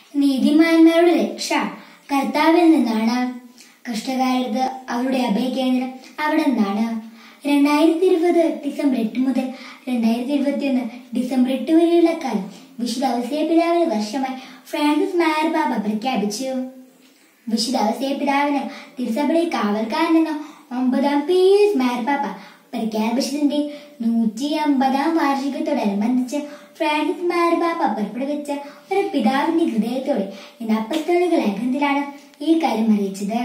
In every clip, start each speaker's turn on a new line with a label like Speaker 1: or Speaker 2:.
Speaker 1: നീതിമാന്മാരുടെ രക്ഷ കർത്താവിൽ നിന്നാണ് കഷ്ടകാലത്ത് അവരുടെ അഭയകേന്ദ്രം അവിടെ നിന്നാണ് രണ്ടായിരത്തി ഇരുപത് ഡിസംബർ എട്ട് മുതൽ രണ്ടായിരത്തി ഇരുപത്തി ഒന്ന് ഡിസംബർ എട്ട് വരെയുള്ള കാലം വിശുദ്ധ ഔസേയ പിതാവിന് വർഷമായി ഫ്രാൻസിസ് മായർ ബാബ പ്രഖ്യാപിച്ചു വിശുദ്ധ ഔസേയ പിതാവിന് തിരുസഭയുടെ കാവൽക്കാരൻ എന്ന ഒമ്പതാം പീസ് മാർപ്പാപ്പ പ്രഖ്യാപിച്ചതിന്റെ നൂറ്റി അമ്പതാം വാർഷികത്തോടനുബന്ധിച്ച് ഫ്രാൻസിസ് മാർപ്പാപ്പ പുറപ്പെടുവിച്ച ഒരു പിതാവിന്റെ ഹൃദയത്തോടെ ഇന്ന് അപ്പസ്തോലിക ലേഖനത്തിലാണ് ഈ കാര്യം അറിയിച്ചത്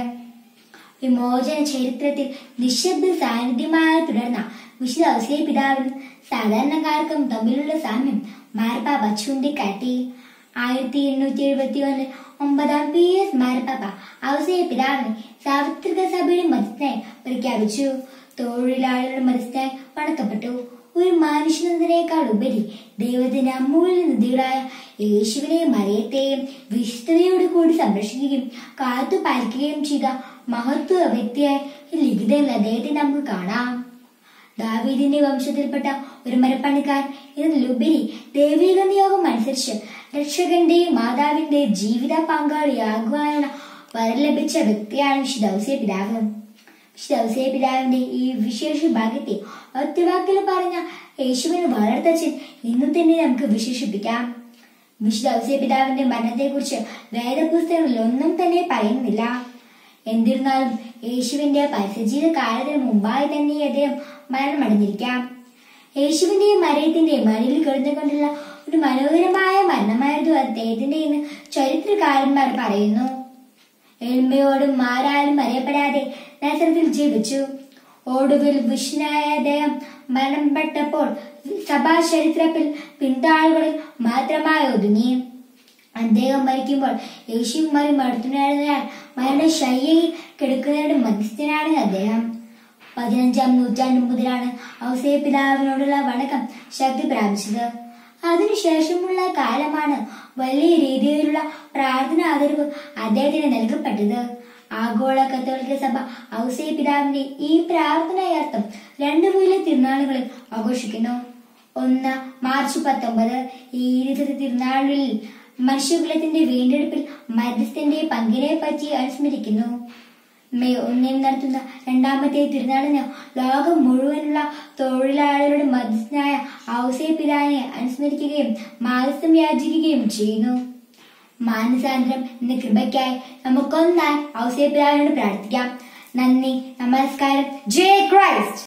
Speaker 1: വിമോചന ചരിത്രത്തിൽ നിശബ്ദ സാന്നിധ്യമായി തുടർന്ന വിശുദ്ധ ഔസേയ പിതാവിനും സാധാരണക്കാർക്കും തമ്മിലുള്ള സാമ്യം മാർപ്പാപ്പ ചൂണ്ടിക്കാട്ടി ആയിരത്തി എണ്ണൂറ്റി എഴുപത്തി ഒന്നിൽ ഒമ്പതാം പി എസ് മാർപ്പാപ്പ ഔസേയ പിതാവിനെ സാർവത്രിക സഭയുടെ മധ്യസ്ഥനായി പ്രഖ്യാപിച്ചു തൊഴിലാളികളുടെ മധ്യസ്ഥനായി വണക്കപ്പെട്ടു ഒരു മനുഷ്യനതിനേക്കാൾ ഉപരി ദൈവത്തിന്റെ അമൂല്യ നിധികളായ യേശുവിനെയും മറിയത്തെയും വിശുദ്ധതയോട് കൂടി സംരക്ഷിക്കുകയും കാത്തു പാലിക്കുകയും ചെയ്ത മഹത്വ വ്യക്തിയായി ഈ ലിഖിതത്തിൽ അദ്ദേഹത്തെ നമുക്ക് കാണാം ദാവീദിന്റെ വംശത്തിൽപ്പെട്ട ഒരു മരപ്പണിക്കാരൻ ഇതിലുപരി ദൈവിക നിയോഗം അനുസരിച്ച് രക്ഷകന്റെയും മാതാവിന്റെയും ജീവിത പങ്കാളിയാകുവാനുള്ള വരം ലഭിച്ച വ്യക്തിയാണ് വിശുദ്ധ ഔസേയ പിതാവ് വിശുദ്ധ ഔസേയ പിതാവിന്റെ ഈ വിശേഷ ഭാഗ്യത്തെ ഒറ്റവാക്കിൽ പറഞ്ഞ യേശുവിന് വളർത്തച്ഛൻ ഇന്നു തന്നെ നമുക്ക് വിശേഷിപ്പിക്കാം വിശുദ്ധ ഔസേയ പിതാവിന്റെ മരണത്തെക്കുറിച്ച് വേദപുസ്തകങ്ങളിൽ ഒന്നും തന്നെ പറയുന്നില്ല എന്നിരുന്നാലും യേശുവിന്റെ പരിസജീവ കാലത്തിന് മുമ്പായി തന്നെ അദ്ദേഹം മരണമടഞ്ഞിരിക്കാം യേശുവിന്റെയും മരയത്തിന്റെയും മടിയിൽ കിടന്നുകൊണ്ടുള്ള ഒരു മനോഹരമായ മരണമായിരുന്നു അദ്ദേഹത്തിന്റെ എന്ന് ചരിത്രകാരന്മാർ പറയുന്നു എളിമയോടും മാറാലും അറിയപ്പെടാതെ നസറത്തിൽ ജീവിച്ചു ഒടുവിൽ വിഷ്ണുനായ അദ്ദേഹം മരണപ്പെട്ടപ്പോൾ സഭാ ചരിത്രത്തിൽ പിന്താളുകളിൽ മാത്രമായി ഒതുങ്ങി അദ്ദേഹം മരിക്കുമ്പോൾ യേശുവുമായി അടുത്തുണ്ടായിരുന്നയാൾ മരണശയ്യയിൽ കിടക്കുന്നവരുടെ മധ്യസ്ഥനാണ് അദ്ദേഹം പതിനഞ്ചാം നൂറ്റാണ്ട് മുതലാണ് ഔസേയ പിതാവിനോടുള്ള വണക്കം ശക്തി പ്രാപിച്ചത് അതിനുശേഷമുള്ള കാലമാണ് വലിയ രീതിയിലുള്ള പ്രാർത്ഥന ആദരവ് അദ്ദേഹത്തിന് നൽകപ്പെട്ടത് ആഗോള കത്തോലിക്ക സഭ ഔസേയ പിതാവിന്റെ ഈ പ്രാർത്ഥനയാർത്ഥം രണ്ടു വലിയ തിരുനാളുകളിൽ ആഘോഷിക്കുന്നു ഒന്ന് മാർച്ച് പത്തൊമ്പത് ഈ ഇരുപത് തിരുനാളിൽ മനുഷ്യകുലത്തിന്റെ വീണ്ടെടുപ്പിൽ മധ്യസ്ഥന്റെ പങ്കിനെ പറ്റി അനുസ്മരിക്കുന്നു മെയ് ഒന്നിന് നടത്തുന്ന രണ്ടാമത്തെ തിരുനാളിന് ലോകം മുഴുവനുള്ള തൊഴിലാളികളുടെ മധ്യസ്ഥനായ ഔസേ പിതാവിനെ അനുസ്മരിക്കുകയും മാനസം യാചിക്കുകയും ചെയ്യുന്നു മാനസാന്തരം എന്ന കൃപയ്ക്കായി നമുക്കൊന്നായി ഔസേ പിതാവിനോട് പ്രാർത്ഥിക്കാം നന്ദി നമസ്കാരം ജയ് ക്രൈസ്റ്റ്